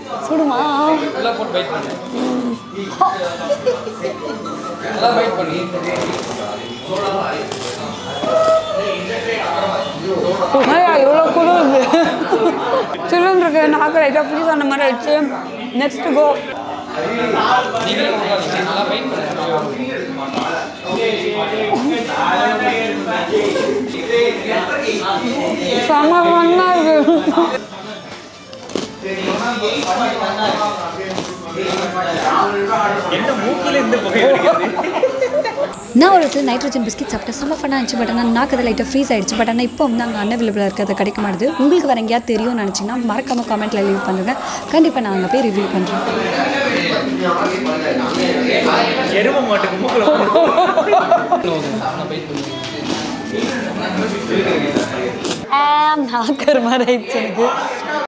சுடுமா நல்லா போட்டு பைட் பண்ணு நல்லா பைட் பண்ணு ஐயா இவ்வளோ குளிருது சில்லுன்னு இருக்கு நாக்கு லைட்டாக ஃப்ரீஸ் ஆன மாதிரி ஆயிடுச்சு நெக்ஸ்ட் கோ நீங்களே உட்காருங்க. நல்லா பைட் பண்ணு செம்ம ஃபன்னாக இருக்கு என்ன மூக்கில இருந்து புகை வருகிறது நான் ஒரு இடத்துல நைட்ரஜன் பிஸ்கெட் சாப்பிட்டேன் செம்ம ஃபன்னாக இருந்துச்சு பட் ஆனால் நாக்கு லைட்டாக ஃப்ரீஸ் ஆயிடுச்சு பட் ஆனால் இப்போ வந்து அங்கே அன்அவைலபிளாக இருக்கிறது கிடைக்க மாட்டுது உங்களுக்கு வேறு எங்கேயாவது தெரியும்னு நினச்சிங்கன்னா மறக்காமல் கமெண்ட்டில் லீவ் பண்ணுங்க கண்டிப்பாக நான் அங்கே போய் ரிவ்யூ பண்ணுறேன் எரும மாட்டுக்கு மூக்கில் நல்லா பைட் பண்ணு நாக்கர் மாதிரி ஆயிடுச்சு எனக்கு